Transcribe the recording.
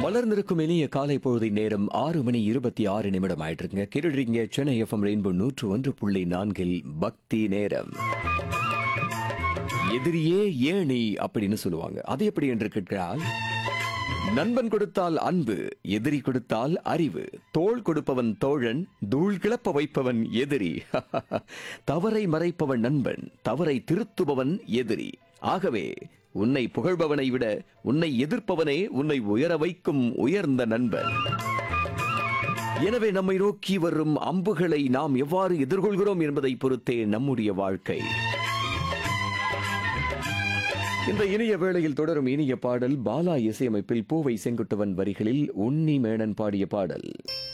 மலர்ந்திருக்கும் இனிய காலை பொழுதை நேரம் ஆறு மணி இருபத்தி ஆறு நிமிடம் ஆயிட்டு கேட்டுறீங்க சென்னை எஃப்எம் ரெயின்போ நூற்று ஒன்று புள்ளி நான்கில் பக்தி நேரம் எதிரியே ஏணி அப்படின்னு சொல்லுவாங்க அது எப்படி என்று கேட்கிறால் நண்பன் கொடுத்தால் அன்பு எதிரி கொடுத்தால் அறிவு தோள் கொடுப்பவன் தோழன் தூள் கிளப்ப வைப்பவன் எதிரி தவறை மறைப்பவன் நண்பன் தவறை திருத்துபவன் எதிரி ஆகவே உன்னை புகழ்பவனை விட உன்னை எதிர்ப்பவனே உன்னை உயர வைக்கும் உயர்ந்த நண்பன் எனவே நம்மை நோக்கி வரும் அம்புகளை நாம் எவ்வாறு எதிர்கொள்கிறோம் என்பதை பொறுத்தே நம்முடைய வாழ்க்கை இந்த இனிய வேளையில் தொடரும் இனிய பாடல் பாலா இசையமைப்பில் பூவை செங்குட்டுவன் வரிகளில் உன்னி மேனன் பாடிய பாடல்